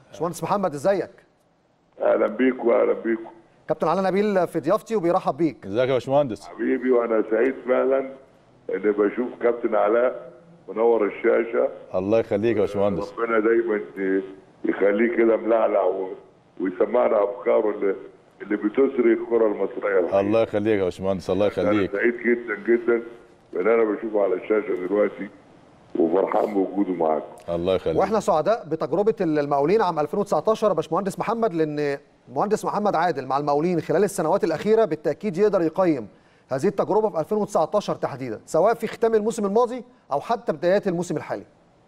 باشمهندس محمد ازيك اهلا بيك واهلا بيكم كابتن علي نبيل في ضيافتي وبيرحب بيك ازيك يا باشمهندس حبيبي وانا سعيد فعلا ان بشوف كابتن علاء منور الشاشه الله يخليك يا باشمهندس ربنا دايما يخليه كده ملعلع و- ويسمعنا افكاره اللي اللي بتسري الكره المصريه الحقيقة. الله يخليك يا باشمهندس الله انا يخليك سعيد جدا جدا بان انا بشوفه على الشاشه دلوقتي وفرحان بوجوده معاكم الله يخليك واحنا سعداء بتجربه المقاولين عام 2019 يا باشمهندس محمد لان مهندس محمد عادل مع المقاولين خلال السنوات الاخيره بالتاكيد يقدر يقيم هذه التجربه في 2019 تحديدا سواء في ختام الموسم الماضي او حتى بدايات الموسم الحالي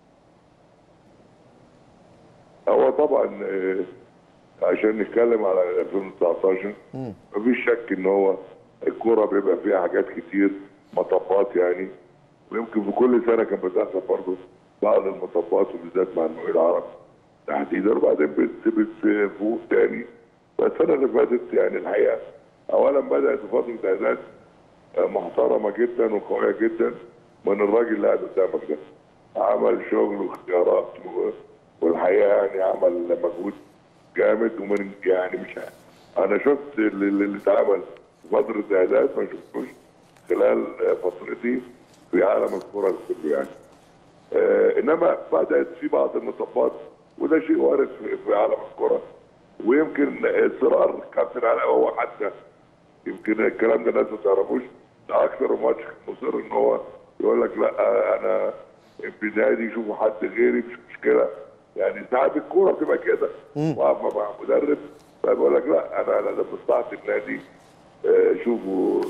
هو طبعا آه، عشان نتكلم على 2019 مفيش شك ان هو الكوره بيبقى فيها حاجات كتير مطبات يعني ويمكن في كل سنه كان بتحصل برضه بعض المطبات وبالذات مع المقاولين العرب تحديدا وبعدين بت- بتفوق تاني فالسنه اللي فاتت يعني الحقيقه اولا بدات بفتره اعداد آه، محترمه جدا وقويه جدا من الراجل اللي قاعد قدامك ده عمل شغل واختيارات و- والحقيقه يعني عمل مجهود جامد ومن يعني مش ه- انا شفت اللي اللي اتعمل في فتره اعداد ما شفتوش خلال آه، فترتي في عالم الكره كله يعني آه انما بدات في بعض المطبات وده شيء وارد في, في عالم الكره ويمكن اصرار كابتن علاء هو حتى يمكن الكلام ده الناس ما تعرفوش ده اكثر ماتش مصر ان هو يقول لك لا انا النادي يشوفوا حد غيري مش مشكله يعني ساعات الكوره بتبقى كده واقفه مع مدرب فبيقول لك لا انا انا ده مصلحه النادي آه، شوفوا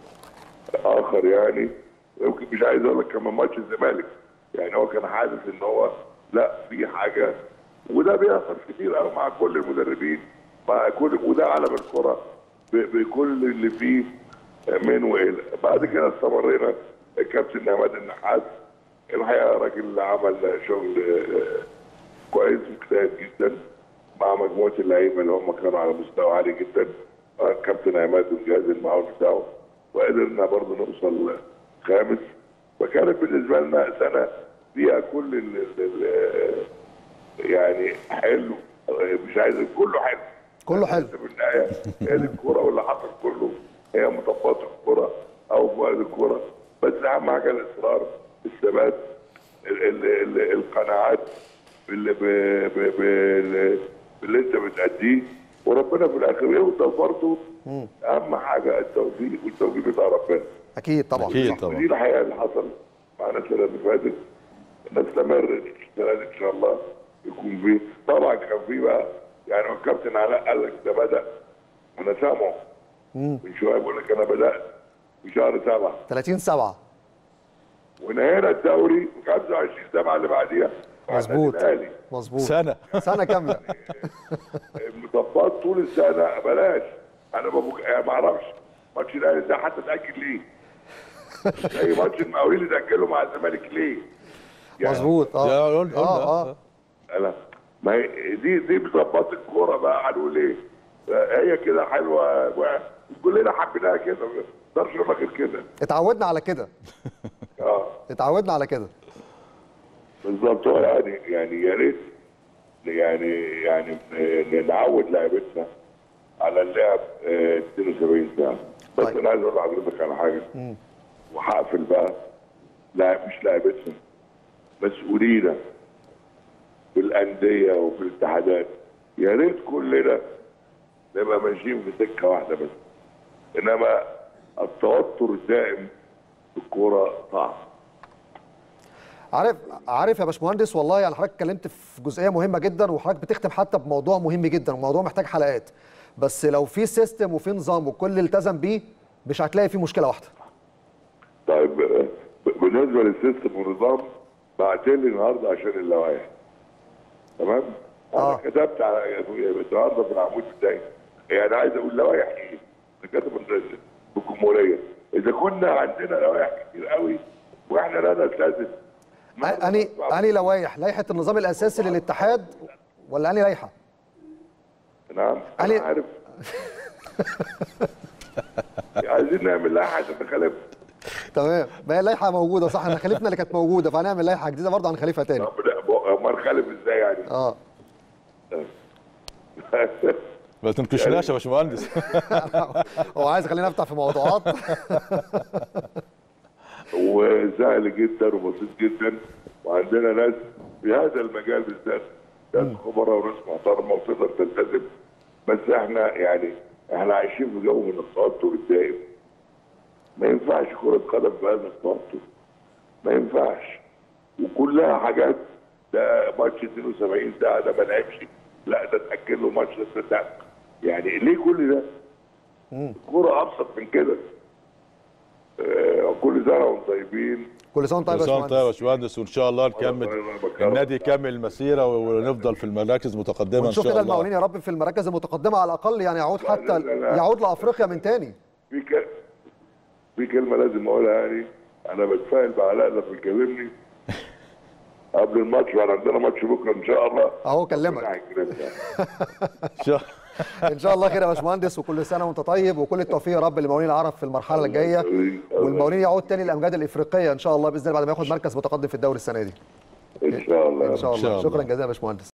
آه، اخر يعني يمكن مش عايز اقول لك كمان ماتش الزمالك يعني هو كان حاسس ان هو لا في حاجه وده بيحصل كتير قوي مع كل المدربين مع كل وده عالم الكره ب- بكل اللي فيه من والى بعد كده استمرينا الكابتن عماد النحاس الحقيقه راجل عمل شغل آه، كويس واجتهد جدا مع مجموعه اللعيبه اللي هم كانوا على مستوى عالي جدا آه، الكابتن عماد والجهاز المعاون بتاعه وقدرنا برضه نوصل خامس فكانت بالنسبه لنا سنه فيها كل ال ال ال يعني حلو آه، مش عايز كله حلو كله حلو في النهايه هي دي الكوره واللي حصل كله هي مطبات الكوره او فوائد الكوره بس اهم حاجه الاصرار الثبات ال- ال- ال- القناعات باللي, ب- ب- بال- باللي انت بتأديه وربنا في الاخر يفضل برضه اهم حاجه التوفيق والتوفيق بتاع ربنا اكيد طبعا أكيد. صح. طبعا. ودي الحقيقه اللي حصل معانا السنه اللي فاتت نستمر السنه دي ان شاء الله يكون فيه طبعا كان فيه بقى يعني هو الكابتن علاء قال لك ده بدا انا سامعه من شويه بيقول لك انا بدات في شهر سبعه 30 7 ونهينا الدوري 25 سبعه اللي بعديها مع مظبوط النادي الأهلي. مظبوط سنه سنه كامله المطبات طول السنه بلاش انا بفوق يعني ما اعرفش ماتش الاهلي ده حتى اتاكد ليه اي ماتش المقاولين يتاكلوا مع الزمالك ليه؟ يعني مظبوط اه يا قلنا اه اه لا ما هي دي دي بتظبط الكوره بقى هنقول ايه؟ هي كده حلوه و- كلنا حبيناها كده ما نقدرش نقول غير كده اتعودنا على كده اه اتعودنا على كده بالظبط هو يعني يعني يا ريت يعني يعني ن- نعود لعيبتنا على اللعب آه، 72 ساعه بس طيب. انا عايز اقول لحضرتك على حاجه وهقفل بقى لا مش لعيبتنا مسؤولينا في الانديه وفي الاتحادات يا ريت كلنا نبقى ماشيين في سكه واحده بس انما التوتر الدائم في الكوره صعب عارف عارف يا باشمهندس والله يعني حضرتك اتكلمت في جزئيه مهمه جدا وحضرتك بتختم حتى بموضوع مهم جدا وموضوع محتاج حلقات بس لو في سيستم وفي نظام والكل التزم بيه مش هتلاقي فيه مشكله واحده طيب آه، بالنسبه للسيستم والنظام بعت لي النهارده عشان اللوائح تمام؟ انا آه. كتبت على النهارده في العمود بتاعي يعني عايز اقول لوائح ايه؟ انا كاتب في الجمهوريه اذا كنا عندنا لوائح كتير قوي واحنا لا نلتزم اني اني لوائح لائحه النظام الاساسي للاتحاد ولا اني لائحه نعم أنا- انا عارف عايزين نعمل لائحه عشان نخالف تمام ما هي اللائحه موجوده صح احنا خليفنا اللي كانت موجوده فهنعمل لائحه جديده برضه هنخالفها تاني طب لا، ما نخالف ازاي يعني؟ اه ما تنكشناش يا باشمهندس هو عايز يخليني افتح في موضوعات وسهل جدا وبسيط جدا وعندنا ناس في هذا المجال بالذات ناس خبراء وناس محترمه وتقدر تلتزم بس احنا يعني احنا عايشين في جو من التوتر الدائم ما ينفعش كرة قدم بهذا التوتر ما ينفعش وكلها حاجات ده ماتش 72 ساعة ده ما لعبش لا ده اتأكد له ماتش ده ده يعني ليه كل ده؟ الكورة أبسط من كده آه، كل سنة وانتم طيبين كل سنه وانت طيب كل يا سنه وانت طيب يا باشمهندس باشمهندس وان شاء الله نكمل النادي يكمل المسيره ونفضل في المراكز متقدمه ان ونشوف شاء كده الله المقاولين يا رب في المراكز المتقدمه على الاقل يعني يعود حتى لا، لا، لا. يعود لافريقيا من تاني في ك... في كلمة لازم أقولها يعني أنا بتفائل بعلاء لما بيكلمني قبل الماتش وأنا عندنا ماتش بكرة إن شاء الله اهو كلمك ربنا هيكرمنا. إن شاء- ان شاء الله خير يا باشمهندس وكل سنه وانت طيب وكل التوفيق يا رب للمقاولين العرب في المرحله الجايه والمقاولين يعود تاني للامجاد الافريقيه ان شاء الله باذن الله بعد ما ياخد مركز متقدم في الدوري السنه دي إن شاء الله ان شاء إن شاء الله الله. شكرا جزيلا يا باشمهندس